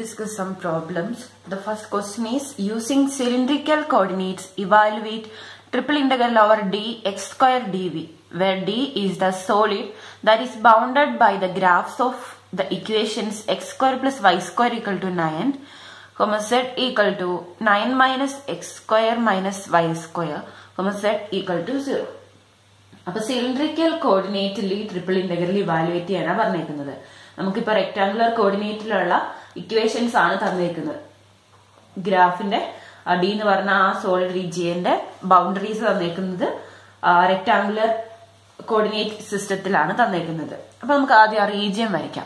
discuss some problems. The first question is using cylindrical coordinates evaluate triple integral over dx square dv where d is the solid that is bounded by the graphs of the equations x square plus y square equal to 9 comma z equal to 9 minus x square minus y square comma z equal to 0. അപ്പൊ cylindrical കോർഡിനേറ്റിൽ ഈ triple integral evaluate ചെയ്യാനാണ് പറഞ്ഞേക്കുന്നത് നമുക്കിപ്പോ rectangular കോർഡിനേറ്റിലുള്ള equations ആണ് തന്നേക്കുന്നത് ഗ്രാഫിന്റെ D എന്ന് പറഞ്ഞ ആ സോളിഡ് റീജിയന്റെ ബൗണ്ടറീസ് തന്നേക്കുന്നത് റെക്ടാങ്കുലർ കോർഡിനേറ്റ് സിസ്റ്റത്തിലാണ് തന്നേക്കുന്നത് അപ്പൊ നമുക്ക് ആദ്യം ആ റീജിയൻ വരയ്ക്കാം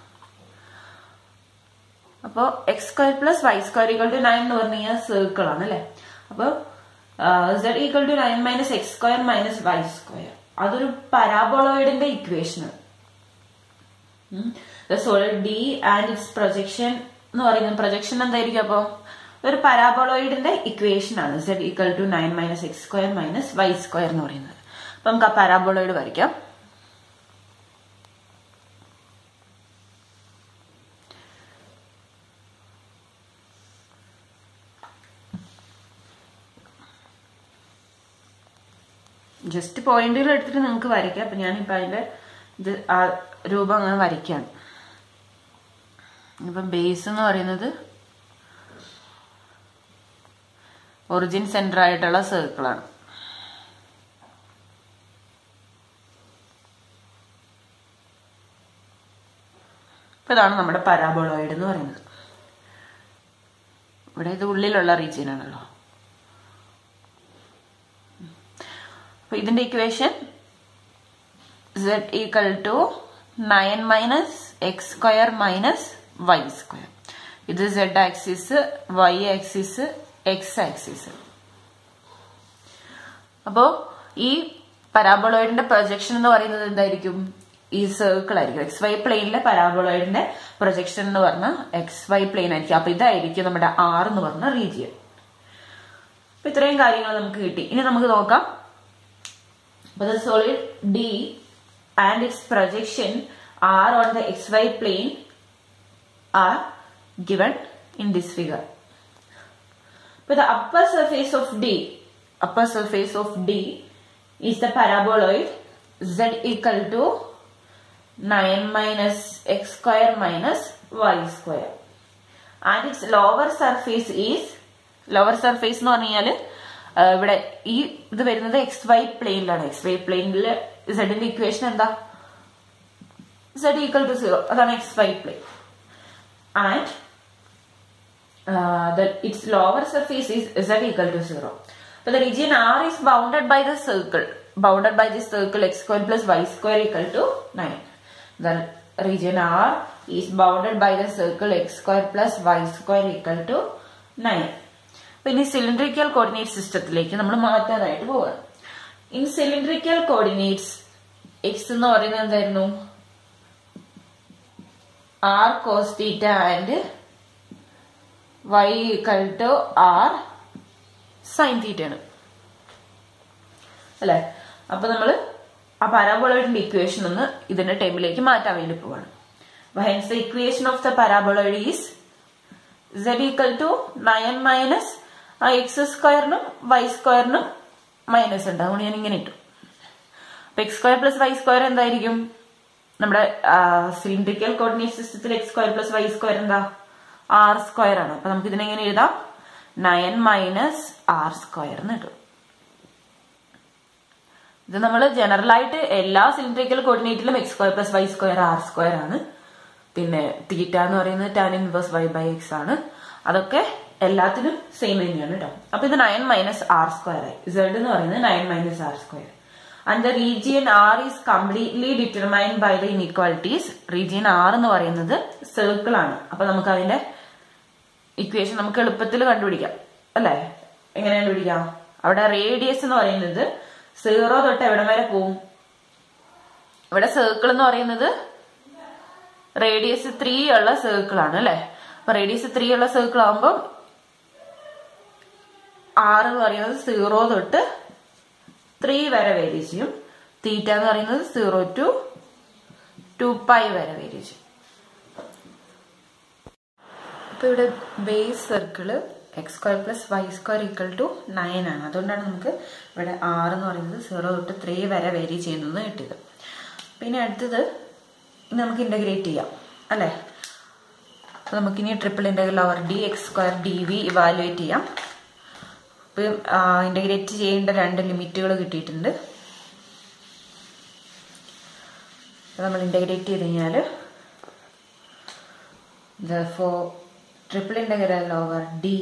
അപ്പോ X square plus Y square equal to nine എന്ന് പറഞ്ഞു കഴിഞ്ഞാൽ സർക്കിൾ ആണ് അല്ലെ അപ്പൊ Z equal to nine minus X square minus Y square അതൊരു പരാബോളോയിഡിന്റെ equation solid D and its projection എന്ന് പറയുന്നത് പ്രൊജക്ഷൻ എന്തായിരിക്കും അപ്പൊ ഒരു പരാബോളോയിഡിന്റെ ഇക്വേഷൻ ആണ് Z equal to nine minus X square minus Y square എന്ന് പറയുന്നത് അപ്പൊ നമുക്ക് ആ പരാബോളോയിഡ് വരയ്ക്കാം ജസ്റ്റ് പോയിന്റുകൾ എടുത്തിട്ട് നിങ്ങൾക്ക് വരയ്ക്കാം അപ്പൊ ഞാനിപ്പോ അതിന്റെ ഇത് ആ രൂപം അങ്ങനെ വരയ്ക്കാണ് ഇപ്പം ബേസ് എന്ന് പറയുന്നത് ഒറിജിൻ സെന്റർ ആയിട്ടുള്ള സർക്കിളാണ് ഇപ്പൊ ഇതാണ് നമ്മുടെ പരാബോളോയിഡ് എന്ന് പറയുന്നത് ഇവിടെ ഇത് ഉള്ളിലുള്ള റീജിയൻ ആണല്ലോ അപ്പൊ ഇതിന്റെ equation z equal to nine minus X square minus Y square ഇത് z axis Y axis X axis അപ്പോ ഈ പരാബോളോയിഡിന്റെ പ്രൊജക്ഷൻ എന്ന് പറയുന്നത് എന്തായിരിക്കും ഈ സർക്കിൾ ആയിരിക്കും എക്സ് വൈ പ്ലെയിനിലെ പരാബോളോയിഡിന്റെ പ്രൊജക്ഷൻ എന്ന് പറഞ്ഞാൽ എക്സ് വൈ പ്ലെയിൻ ആയിരിക്കും അപ്പൊ ഇതായിരിക്കും നമ്മുടെ ആർ എന്ന് പറഞ്ഞ റീജിയൻ അപ്പൊ ഇത്രയും കാര്യങ്ങൾ നമുക്ക് കിട്ടി ഇനി നമുക്ക് നോക്കാം But the solid D and its projection are on the xy plane are given in this figure. But the upper surface of D, upper surface of D is the paraboloid z equal to 9 minus x square minus y square. And its lower surface is, lower surface എന്ന് പറഞ്ഞാൽ ഇവിടെ ഈ ഇത് വരുന്നത് X Y പ്ലെയിനിലാണ് X Y പ്ലെയിനിൽ സെഡിന്റെ equation എന്താ സെഡ് ഈക്വൽ ടു സീറോ അതാണ് X Y plane and its lower surface is Z equal to zero അപ്പൊ the region R is bounded by the circle bounded by the circle X square plus Y square equal to nine the region R is bounded by the circle X square plus Y square equal to nine അപ്പൊ ഇനി cylindrical coordinate സിസ്റ്റത്തിലേക്ക് നമ്മൾ മാറ്റാനായിട്ട് പോവാണ് in cylindrical coordinates X എന്ന് പറയുന്നത് എന്തായിരുന്നു R cos theta and Y equal to R sine theta ആണ് അല്ലെ അപ്പൊ നമ്മള് ആ പാരാബോളോയിഡിന്റെ ഇക്വേഷൻ ഒന്ന് ഇതിന്റെ ടൈമിലേക്ക് മാറ്റാൻ വേണ്ടി പോവാണ് hence the equation of the paraboloid is z equal to nine minus ആ എക്സ് സ്ക്വയറിനും വൈ സ്ക്വയറിനും മൈനസ് ഉണ്ട് അതുകൊണ്ട് ഞാൻ ഇങ്ങനെ ഇട്ടു അപ്പൊ x square plus Y square എന്തായിരിക്കും നമ്മുടെ സിലിണ്ടറിക്കൽ കോർഡിനേറ്റ് സിസ്റ്റത്തിൽ x square plus Y square എന്താ ആർ സ്ക്വയർ ആണ് അപ്പൊ നമുക്ക് ഇതിനെങ്ങനെ എഴുതാം നയൻ മൈനസ് ആർ സ്ക്വയർ എന്ന് ഇട്ടു ഇത് നമ്മൾ ജനറൽ ആയിട്ട് എല്ലാ സിലിണ്ടറിക്കൽ കോർഡിനേറ്റിലും x square plus Y square r square ആണ് പിന്നെ തീറ്റ എന്ന് പറയുന്നത് tan inverse y by x ആണ് അതൊക്കെ എല്ലാത്തിനും സെയിം തന്നെയാണ് കേട്ടോ അപ്പൊ ഇത് നയൻ മൈനസ് ആർ സ്ക്വയർ ആയി സെഡ് എന്ന് പറയുന്നത് nine minus r square and the region R is completely determined by the inequalities region r എന്ന് പറയുന്നത് സർക്കിൾ ആണ് അപ്പൊ നമുക്ക് അതിന്റെ ഇക്വേഷൻ നമുക്ക് എളുപ്പത്തിൽ കണ്ടുപിടിക്കാം അല്ലേ എങ്ങനെ കണ്ടുപിടിക്കാം അവിടെ റേഡിയസ് എന്ന് പറയുന്നത് സീറോ തൊട്ട് എവിടെ വരെ പോവും ഇവിടെ സർക്കിൾ എന്ന് പറയുന്നത് റേഡിയസ് ത്രീ ഉള്ള സർക്കിൾ ആണ് അല്ലെ അപ്പൊ റേഡിയസ് ത്രീ ഉള്ള സർക്കിൾ ആകുമ്പോൾ ആർ എന്ന് പറയുന്നത് സീറോ തൊട്ട് ത്രീ വരെ വേരി ചെയ്യും തീറ്റ എന്ന് പറയുന്നത് സീറോ ടു ടു പൈ വരെ വേരി ചെയ്യും അപ്പോൾ ഇവിടെ base circle x square plus Y square equal to nine ആണ് അതുകൊണ്ടാണ് നമുക്ക് ഇവിടെ ആറ് എന്ന് പറയുന്നത് സീറോ തൊട്ട് ത്രീ വരെ വേരി ചെയ്യുന്നത് കിട്ടിയത് പിന്നെ അടുത്തത് നമുക്ക് ഇൻ്റഗ്രേറ്റ് ചെയ്യാം അല്ലേ അപ്പോൾ നമുക്കിനി triple integral over d x square d v evaluate ചെയ്യാം ഇപ്പം ഇൻ്റഗ്രേറ്റ് ചെയ്യേണ്ട രണ്ട് ലിമിറ്റുകൾ കിട്ടിയിട്ടുണ്ട് നമ്മൾ ഇൻ്റഗ്രേറ്റ് ചെയ്ത് കഴിഞ്ഞാൽ for triple integral over d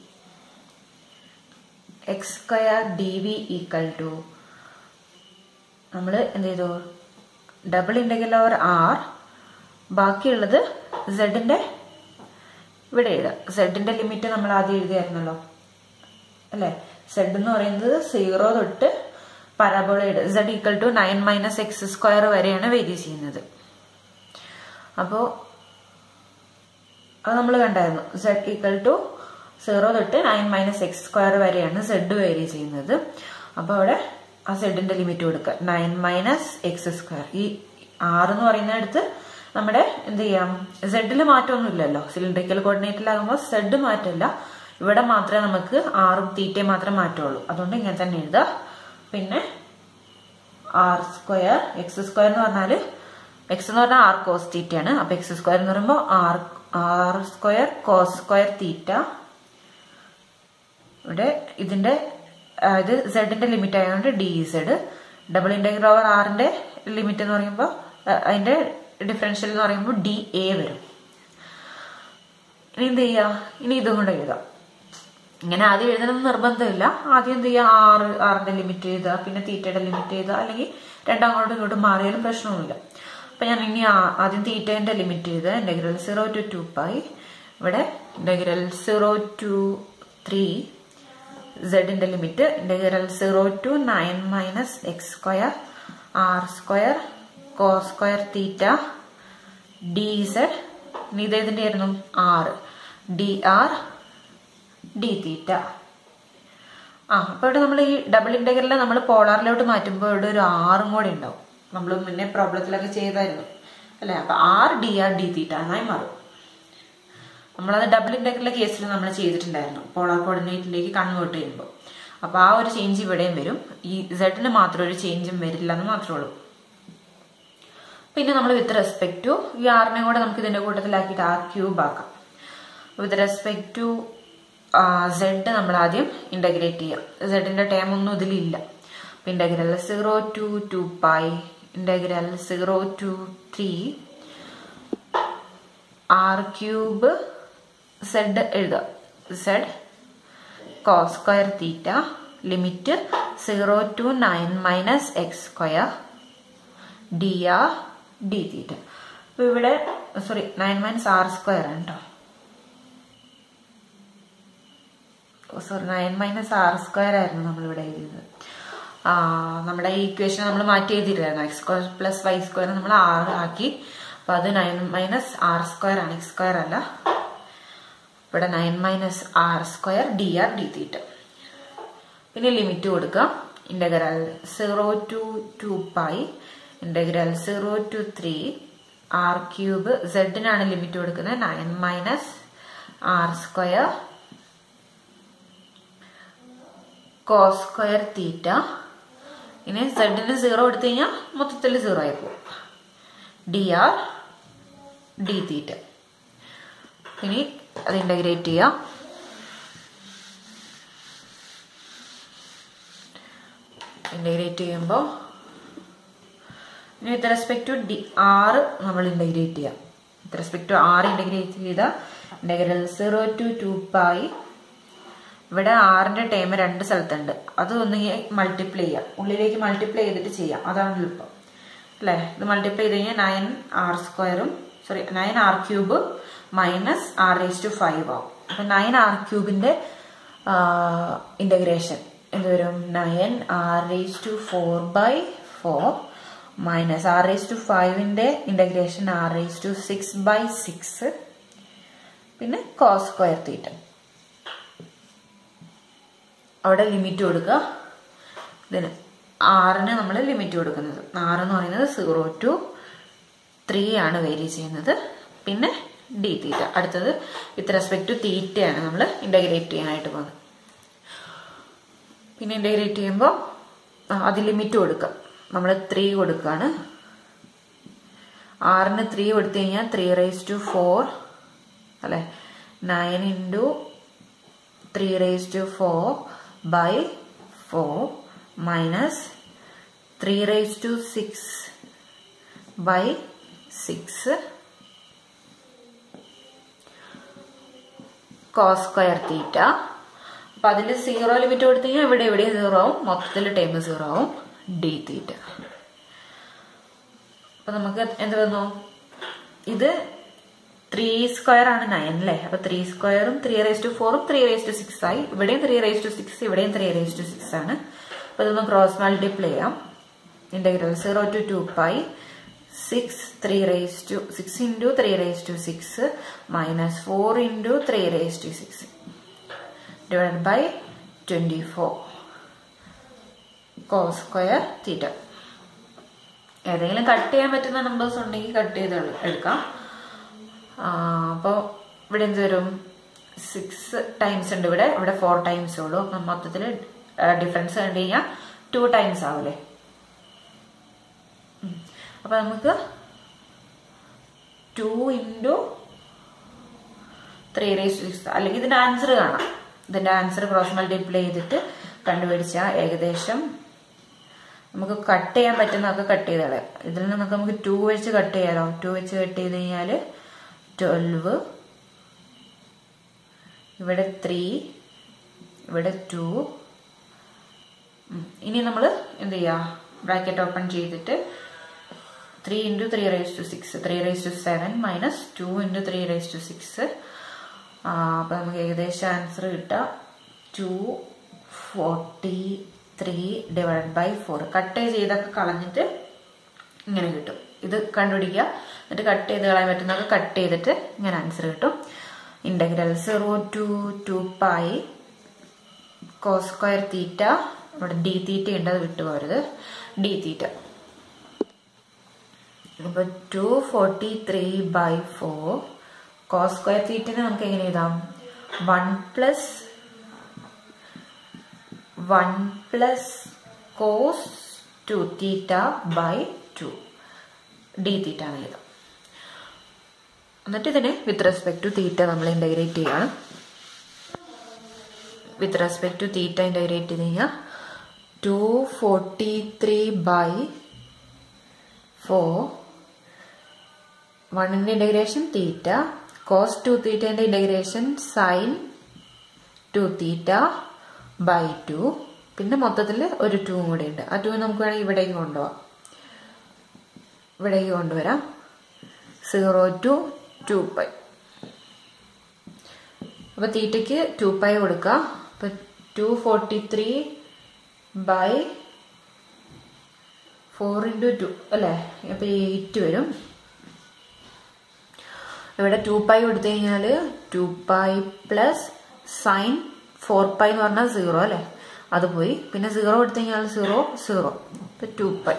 x square d v equal to നമ്മൾ എന്ത് ചെയ്തു ഡബിൾ ഇൻ്റഗ്രൽ ഓവർ ആർ ബാക്കിയുള്ളത് സെഡിൻ്റെ ഇവിടെ എഴുതാം സെഡിൻ്റെ ലിമിറ്റ് നമ്മൾ ആദ്യം എഴുതിയായിരുന്നല്ലോ അല്ലേ സെഡ് എന്ന് പറയുന്നത് സീറോ തൊട്ട് പരാബോളയുടെ z equal to nine minus X square വരെയാണ് വേരി ചെയ്യുന്നത് അപ്പോൾ അത് നമ്മൾ കണ്ടായിരുന്നു സെഡ് ഈക്വൽ ടു സീറോ തൊട്ട് നയൻ മൈനസ് എക്സ് സ്ക്വയർ വരെയാണ് സെഡ് വേരി ചെയ്യുന്നത് അപ്പോൾ അവിടെ ആ സെഡിന്റെ ലിമിറ്റ് കൊടുക്കുക നയൻ മൈനസ് എക്സ് സ്ക്വയർ ഈ ആറ് എന്ന് പറയുന്നിടത്ത് നമ്മുടെ എന്ത് ചെയ്യാം സെഡിൽ മാറ്റമൊന്നുമില്ലല്ലോ സിലിണ്ടറിക്കൽ കോർഡിനേറ്റിലാകുമ്പോൾ സെഡ് മാറ്റമില്ല ഇവിടെ മാത്രമേ നമുക്ക് ആറും തീറ്റയും മാത്രമേ മാറ്റമുള്ളൂ അതുകൊണ്ട് ഇങ്ങനെ തന്നെ എഴുതുക പിന്നെ ആർ സ്ക്വയർ എക്സ് സ്ക്വയർ എന്ന് പറഞ്ഞാൽ എക്സ് എന്ന് പറഞ്ഞാൽ ആർ കോസ് തീറ്റയാണ് അപ്പൊ എക്സ് സ്ക്വയർ എന്ന് പറയുമ്പോൾ r r square cos square theta ഇവിടെ ഇതിന്റെ ഇത് സെഡിന്റെ ലിമിറ്റ് ആയതുകൊണ്ട് d z double integral over ആറിന്റെ ലിമിറ്റ് എന്ന് പറയുമ്പോൾ അതിന്റെ ഡിഫറൻഷ്യൽ എന്ന് പറയുമ്പോൾ ഡി എ വരും ഇനി എന്ത് ചെയ്യുക ഇനി ഇതും കൂടെ എഴുതാം ഇങ്ങനെ ആദ്യം എഴുതണമെന്ന് നിർബന്ധമില്ല ആദ്യം എന്ത് ചെയ്യുക ആറ് ആറിന്റെ ലിമിറ്റ് എഴുതുക പിന്നെ തീറ്റയുടെ ലിമിറ്റ് എഴുതുക അല്ലെങ്കിൽ രണ്ടാമോട്ടും ഇങ്ങോട്ടും മാറിയാലും പ്രശ്നമൊന്നുമില്ല അപ്പൊ ഞാൻ ഇനി ആദ്യം തീറ്റേന്റെ ലിമിറ്റ് എഴുതുക integral zero to two pi ഇവിടെ ഇന്റഗ്രൽ സീറോ ടു ത്രീ സെഡിന്റെ limit integral zero to nine minus X square r square cos square theta d z ഇനി ഇത് ഇതിന്റെ ആയിരുന്നു ആറ് ഡി ആർ ഡി തീറ്റ ആ അപ്പൊ ഇവിടെ നമ്മൾ ഈ ഡബിൾ ഇന്റഗ്രലിൽ നമ്മൾ പോളാറിലോട്ട് മാറ്റുമ്പോൾ ഇവിടെ ഒരു ആറും കൂടെ ഉണ്ടാവും നമ്മൾ മുന്നേ പ്രോബ്ലത്തിലൊക്കെ ചെയ്തായിരുന്നു അല്ലെ അപ്പൊ r d r d theta എന്നായി മാറും നമ്മളത് ഡബിൾ ഇന്റഗ്രലിലെ കേസിൽ നമ്മൾ ചെയ്തിട്ടുണ്ടായിരുന്നു പോളാർ കോർഡിനേറ്റിലേക്ക് കൺവേർട്ട് ചെയ്യുമ്പോൾ അപ്പൊ ആ ഒരു ചേഞ്ച് ഇവിടെയും വരും ഈ സെഡിന് മാത്രം ഒരു ചേഞ്ചും വരില്ല എന്ന് മാത്രമേ ഉള്ളൂ പിന്നെ നമ്മൾ വിത്ത് റെസ്പെക്ട് ടു ഈ ആറിനെ കൂടെ നമുക്ക് ഇതിന്റെ കൂട്ടത്തിലാക്കിയിട്ട് ആർ ക്യൂബ് ആക്കാം വിത്ത് റെസ്പെക്ട് ടു സെഡ് നമ്മൾ ആദ്യം ഇന്റഗ്രേറ്റ് ചെയ്യാം സെഡിന്റെ ടേം ഒന്നും ഇതിലില്ല integral zero to two pi integral zero to three r cube z എഴുതുക z cos square theta limit zero to nine minus X square d r d theta അപ്പൊ ഇവിടെ sorry nine minus r square ആണ് കേട്ടോ sorry nine minus r square ആയിരുന്നു നമ്മളിവിടെ എഴുതിയത് നമ്മുടെ ഈ ഇക്വേഷൻ നമ്മൾ മാറ്റി എഴുതിയില്ലായിരുന്നു x square plus Y square നമ്മൾ ആറ് ആക്കി അപ്പൊ അത് നയൻ മൈനസ് ആർ സ്ക്വയർ ആണ് എക്സ് സ്ക്വയർ അല്ല ഇവിടെ nine minus r square d r d theta പിന്നെ ലിമിറ്റ് കൊടുക്കാം integral zero to two pi integral zero to three r cube സെഡിനാണ് ലിമിറ്റ് കൊടുക്കുന്നത് nine minus r square cos square theta ഇനി സെഡിന് zero എടുത്തു കഴിഞ്ഞാൽ മൊത്തത്തിൽ സീറോ ആയി പോകും ഡി ആർ ഡി തീറ്റ ഇനി അത് ഇന്റഗ്രേറ്റ് ചെയ്യാം ഇന്റഗ്രേറ്റ് ചെയ്യുമ്പോൾ ഇനി വിത്ത് റെസ്പെക്ട് ടു ഡി ആറ് നമ്മൾ ഇന്റഗ്രേറ്റ് ചെയ്യാം with respect to r integrate ചെയ്ത integral zero to two pi ഇവിടെ ആറിന്റെ ടൈം രണ്ട് സ്ഥലത്തുണ്ട് അത് ഒന്ന് മൾട്ടിപ്ലൈ ചെയ്യാം ഉള്ളിലേക്ക് മൾട്ടിപ്ലൈ ചെയ്തിട്ട് ചെയ്യാം അതാണ് എളുപ്പം അല്ലേ ഇത് മൾട്ടിപ്ലൈ ചെയ്ത് കഴിഞ്ഞാൽ നയൻ ആർ സ്ക്വയറും sorry nine r cube minus r raise to five ആവും അപ്പൊ നയൻ ആർ ക്യൂബിന്റെ ഇന്റഗ്രേഷൻ എന്ത് വരും nine r raise to four by four minus r raise to ഫൈവിന്റെ integration r raise to six by six പിന്നെ cos square theta അവിടെ limit കൊടുക്കുക ഇതിന് ആറിന് നമ്മൾ ലിമിറ്റ് കൊടുക്കുന്നത് ആറ് എന്ന് പറയുന്നത് സീറോ ടു ത്രീ ആണ് വേരി ചെയ്യുന്നത് പിന്നെ ഡി തീറ്റ അടുത്തത് വിത്ത് റെസ്പെക്ട് ടു തീറ്റയാണ് നമ്മൾ ഇന്റഗ്രേറ്റ് ചെയ്യാനായിട്ട് പോകുന്നത് പിന്നെ ഇന്റഗ്രേറ്റ് ചെയ്യുമ്പോൾ അത് ലിമിറ്റ് കൊടുക്കാം നമ്മൾ ത്രീ കൊടുക്കുകയാണ് ആറിന് ത്രീ കൊടുത്തു കഴിഞ്ഞാൽ ത്രീ റേസ് ടു ഫോർ അല്ലെ nine into three raise to four by four minus three raise to six by six cos square theta അപ്പൊ അതിൽ സീറോ ലിമിറ്റ് കൊടുത്തു കഴിഞ്ഞാൽ ഇവിടെ ഇവിടെ സീറോ ആവും മൊത്തത്തിൽ ടൈം സീറോ ആവും ഡി തീറ്റ അപ്പൊ നമുക്ക് എന്ത് വന്നു ഇത് ത്രീ സ്ക്വയർ ആണ് നയൻ അല്ലേ അപ്പൊ ത്രീ സ്ക്വയറും ത്രീ റേസ് ടു ഫോറും ത്രീ റേസ് ടു സിക്സ് ആയി ഇവിടെയും ത്രീ റേസ് ടു സിക്സ് ഇവിടെയും ത്രീ റേസ് ടു സിക്സ് ആണ് അപ്പൊ ഇതൊന്ന് ക്രോസ് മൾട്ടിപ്ലൈ ചെയ്യാം integral zero to two pi six three raise to six into three raise to six minus four into three raise to six divide by twenty four cos square theta ഏതെങ്കിലും cut ചെയ്യാൻ പറ്റുന്ന numbers ഉണ്ടെങ്കിൽ cut ചെയ്ത് എടുക്കാം അപ്പോൾ ഇവിടെ എന്ത് വരും സിക്സ് ടൈംസ് ഉണ്ട് ഇവിടെ ഇവിടെ ഫോർ ടൈംസ് ഉള്ളൂ അപ്പം മൊത്തത്തിൽ ഡിഫറൻസ് കണ്ടു കഴിഞ്ഞാൽ ടു ടൈംസ് ആവൂലേ അപ്പൊ നമുക്ക് two into three raise six അല്ലെങ്കിൽ ഇതിന്റെ ആൻസർ കാണാം ഇതിന്റെ ആൻസർ ക്രോസ് മൾട്ടിപ്ലൈ ചെയ്തിട്ട് കണ്ടുപിടിച്ചാൽ ഏകദേശം നമുക്ക് കട്ട് ചെയ്യാൻ പറ്റുന്നതൊക്കെ കട്ട് ചെയ്ത് കളയാം ഇതിൽ നിന്നൊക്കെ നമുക്ക് ടു വെച്ച് കട്ട് ചെയ്യാലോ ടു വെച്ച് കട്ട് ചെയ്ത് കഴിഞ്ഞാൽ ട്വൽവ് ഇവിടെ ത്രീ ഇവിടെ ടു ഇനി നമ്മൾ എന്ത് ചെയ്യാ ബ്രാക്കറ്റ് ഓപ്പൺ ചെയ്തിട്ട് three into three raise to six three raise to seven minus two into three raise to six അപ്പൊ നമുക്ക് ഏകദേശം ആൻസർ കിട്ടുക two forty three divide by four cut ചെയ്തൊക്കെ കളഞ്ഞിട്ട് ഇങ്ങനെ കിട്ടും ഇത് കണ്ടുപിടിക്കുക എന്നിട്ട് കട്ട് ചെയ്ത് കളയാൻ പറ്റുന്നതൊക്കെ കട്ട് ചെയ്തിട്ട് ഇങ്ങനെ ആൻസർ കിട്ടും integral zero to two pi cos square theta ഇവിടെ ഡി തീറ്റ ഉണ്ട് അത് വിട്ടുപോരുത് ഡി തീറ്റ അപ്പൊ two forty three by four cos square തീറ്റിനെ നമുക്ക് എങ്ങനെ എഴുതാം one plus one plus cos two theta by two d theta എന്ന് എഴുതാം എന്നിട്ട് ഇതിനെ വിത്ത് റെസ്പെക്ട് ടു തീറ്റ നമ്മൾ ഇൻ്റഗ്രേറ്റ് ചെയ്യാണ് with respect to theta integrate ചെയ്ത് കഴിഞ്ഞാൽ two forty three by four വണ്ണിൻ്റെ ഇൻ്റഗ്രേഷൻ തീറ്റ കോസ് ടു തീറ്റേൻ്റെ integration sine two theta by two പിന്നെ മൊത്തത്തിൽ ഒരു ടൂ കൂടെ ഉണ്ട് ആ ടൂ നമുക്ക് വേണമെങ്കിൽ ഇവിടേക്ക് കൊണ്ടുപോകാം ഇവിടേക്ക് കൊണ്ടുവരാം സീറോ ടു ടു പൈ അപ്പൊ തീറ്റയ്ക്ക് ടു പൈ കൊടുക്കുക അപ്പൊ two forty three by four into two അല്ലേ അപ്പൊ എയ്റ്റ് വരും ഇവിടെ ടു പൈ കൊടുത്തു കഴിഞ്ഞാൽ two pi plus sine four pi എന്ന് പറഞ്ഞാൽ സീറോ അല്ലേ അത് പോയി പിന്നെ സീറോ കൊടുത്തു കഴിഞ്ഞാൽ സീറോ സീറോ ഇപ്പൊ ടു പൈ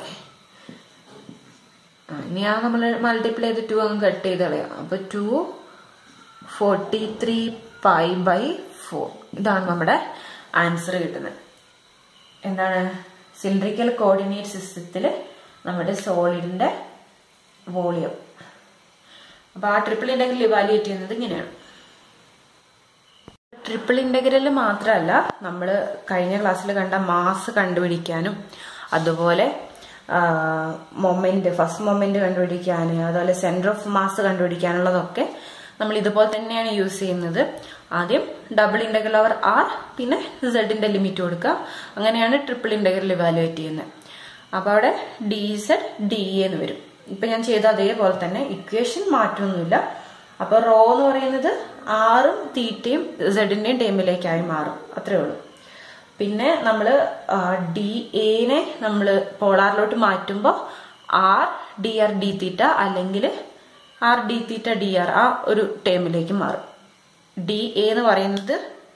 ഇനി ആ നമ്മൾ മൾട്ടിപ്ലൈ ചെയ്ത് ടു അങ്ങ് കട്ട് ചെയ്ത് കളയാം അപ്പൊ two forty three pi by four ഇതാണ് നമ്മുടെ ആൻസർ കിട്ടുന്നത് എന്താണ് സിലിണ്ടറിക്കൽ കോർഡിനേറ്റ് സിസ്റ്റത്തിൽ നമ്മുടെ സോളിഡിന്റെ വോളിയം അപ്പൊ ആ ട്രിപ്പിൾ ഇന്റഗ്രൽ ഇവാലുവേറ്റ് ചെയ്യുന്നത് ഇങ്ങനെയാണ് ട്രിപ്പിൾ ഇന്റഗ്രൽ മാത്രമല്ല നമ്മൾ കഴിഞ്ഞ ക്ലാസ്സിൽ കണ്ട മാസ് കണ്ടുപിടിക്കാനും അതുപോലെ മൊമെന്റ് ഫസ്റ്റ് മൊമെന്റ് കണ്ടുപിടിക്കാൻ അതുപോലെ സെന്റർ ഓഫ് മാസ് കണ്ടുപിടിക്കാനുള്ളതൊക്കെ നമ്മൾ ഇതുപോലെ തന്നെയാണ് യൂസ് ചെയ്യുന്നത് ആദ്യം ഡബിൾ ഇന്റഗ്രൽ ഓവർ ആർ പിന്നെ സെഡിന്റെ ലിമിറ്റ് കൊടുക്കുക അങ്ങനെയാണ് ട്രിപ്പിൾ ഇന്റഗ്രൽ ഇവാലുവേറ്റ് ചെയ്യുന്നത് അപ്പൊ അവിടെ ഡി സെഡ് ഡി എന്ന് വരും ഇപ്പൊ ഞാൻ ചെയ്ത അതേപോലെ തന്നെ ഇക്വേഷൻ മാറ്റമൊന്നുമില്ല അപ്പൊ റോ എന്ന് പറയുന്നത് ആറും തീറ്റയും സെഡിന്റെയും ടൈമിലേക്കായി മാറും അത്രേ ഉള്ളൂ പിന്നെ നമ്മൾ ഡി എനെ നമ്മൾ പോളാറിലോട്ട് മാറ്റുമ്പോൾ r d r d theta അല്ലെങ്കിൽ r d theta d r ആ ഒരു ടേമിലേക്ക് മാറും ഡി എ എന്ന് പറയുന്നത്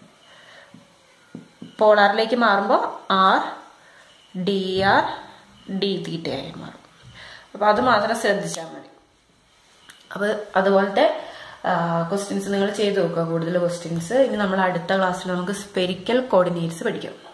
പോളാറിലേക്ക് മാറുമ്പോൾ ആർ ഡി ആർ ഡി തീറ്റയായി മാറും അപ്പൊ അത് മാത്രം ശ്രദ്ധിച്ചാൽ മതി അപ്പൊ അതുപോലത്തെ ക്വസ്റ്റ്യൻസ് നിങ്ങൾ ചെയ്ത് നോക്കുക കൂടുതൽ ക്വസ്റ്റ്യൻസ് ഇനി നമ്മൾ അടുത്ത ക്ലാസ്സിൽ നമുക്ക് സ്പെരിക്കൽ കോർഡിനേറ്റ്സ് പഠിക്കാം